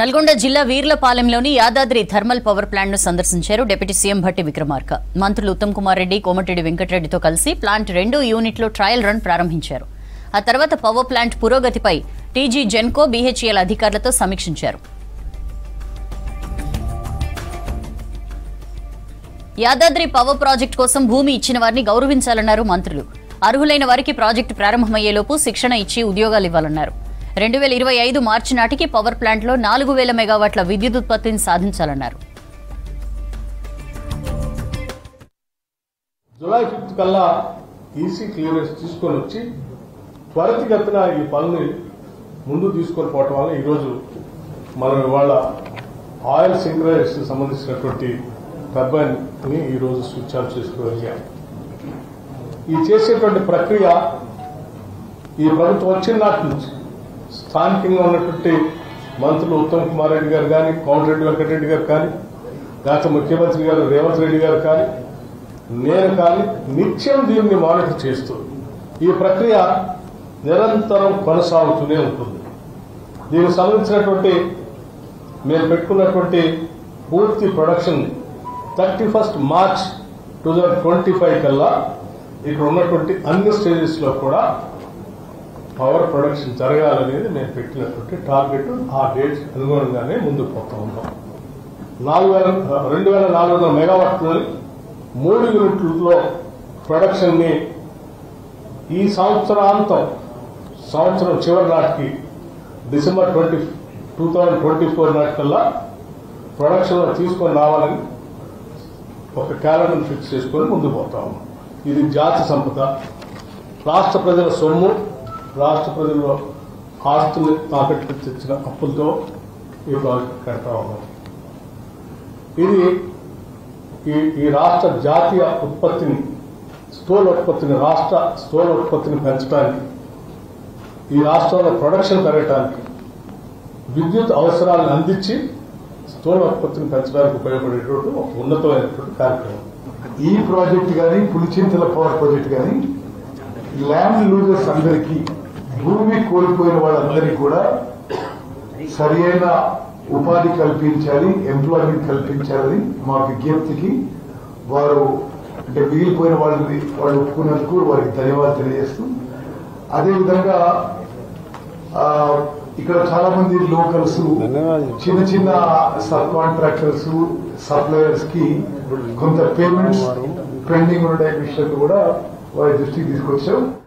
నల్గొండ జిల్లా వీర్లపాలెంలోని Yadadri thermal power plant ను సందర్శించారు డిప్యూటీ సీఎం భట్టి విక్రమార్క మంత్రులు ఉత్తమ్ కుమార్ రెడ్డి కోమటిరెడ్డి వెంకటరెడ్డితో కలిసి ప్లాంట్ రెండు యూనిట్లో ట్రయల్ రన్ ప్రారంభించారు ఆ తర్వాత పవర్ ప్లాంట్ పురోగతిపై టీజీ జెన్కో బీహెచ్ఎల్ అధికారులతో సమీక్షించారు యాదాద్రి పవర్ ప్రాజెక్టు కోసం భూమి ఇచ్చిన వారిని గౌరవించాలన్నారు మంత్రులు అర్హులైన వారికి ప్రాజెక్టు ప్రారంభమయ్యేలోపు శిక్షణ ఇచ్చి ఉద్యోగాలు ఇవ్వాలన్నారు రెండు వేల ఇరవై ఐదు మార్చి నాటికి పవర్ ప్లాంట్లో నాలుగు వేల మెగావాట్ల విద్యుత్ ఉత్పత్తిని సాధించాలన్నారు జూలై ఫిఫ్త్ కల్లా ఈసీ క్లియరెన్స్ తీసుకొని వచ్చి త్వరితగతిన ఈ పనులు ముందు తీసుకొని పోవటం వల్ల ఈరోజు మనం ఇవాళ ఆయిల్ సింక్రైజ్ సంబంధించినటువంటి టర్బైన్ ని ఈరోజు స్విచ్ ఆఫ్ చేసుకోగలిగాం ఈ చేసేటువంటి ప్రక్రియ ఈ ప్రభుత్వం వచ్చిన నాటి నుంచి స్థానికంగా ఉన్నటువంటి మంత్రులు ఉత్తమ్ కుమార్ రెడ్డి గారు కానీ కోమటిరెడ్డి వెంకటరెడ్డి గారు కానీ గత ముఖ్యమంత్రి గారు రేవంత్ రెడ్డి గారు కానీ నేను కానీ నిత్యం దీన్ని మానిటర్ చేస్తూ ఈ ప్రక్రియ నిరంతరం కొనసాగుతూనే ఉంటుంది దీనికి సంబంధించినటువంటి మేము పెట్టుకున్నటువంటి పూర్తి production thirty first March two thousand twenty five కల్లా ఇక్కడ ఉన్నటువంటి అన్ని స్టేజెస్ లో కూడా పవర్ ప్రొడక్షన్ జరగాలనేది మేము పెట్టినటువంటి టార్గెట్ ఆ డేట్ అనుగుణంగానే ముందుకు పోతా ఉన్నాం నాలుగు వేల రెండు వేల నాలుగు వందల మెగావాట్లని మూడు యూనిట్లలో ప్రొడక్షన్ ని ఈ సంవత్సరాంతం సంవత్సరం చివరి నాటికి December twenty two thousand twenty four నాటికల్లా ప్రొడక్షన్ లో తీసుకొని రావాలని ఒక క్యాలెండర్ ఫిక్స్ చేసుకొని ముందుకు పోతాము ఇది జాతి సంపద రాష్ట్ర ప్రజల సొమ్ము రాష్ట్ర ప్రజల ఆస్తుల్ని తాకట్టు తెచ్చిన అప్పులతో ఈ ప్రాజెక్ట్ కడతా ఉన్నాం ఇది ఈ ఈ రాష్ట్ర జాతీయ ఉత్పత్తిని స్థూల ఉత్పత్తిని రాష్ట్ర స్థూల ఉత్పత్తిని పెంచడానికి ఈ రాష్ట్రంలో ప్రొడక్షన్ పెరగడానికి విద్యుత్ అవసరాలను అందించి స్థూల ఉత్పత్తిని పెంచడానికి ఉపయోగపడేటువంటి ఒక ఉన్నతమైనటువంటి కార్యక్రమం ఈ ప్రాజెక్ట్ కానీ పులిచింతల పవర్ ప్రాజెక్ట్ కానీ ల్యాండ్ లూజర్స్ అందరికీ భూమి కోల్పోయిన వాళ్ళందరికీ కూడా సరి అయిన ఉపాధి కల్పించాలి ఎంప్లాయ్మెంట్ కల్పించాలని మా విజ్ఞప్తికి వారు అంటే మిగిలిపోయిన వాళ్ళని వాళ్ళు ఒప్పుకున్నందుకు వారికి ధన్యవాదాలు తెలియజేస్తూ అదేవిధంగా ఆ, ఇక్కడ చాలా మంది లోకల్స్ చిన్న చిన్న సబ్ కాంట్రాక్టర్స్ సప్లయర్స్ కి కొంత పేమెంట్స్ పెండింగ్ ఉన్న విషయాన్ని కూడా వారి దృష్టికి తీసుకొచ్చాం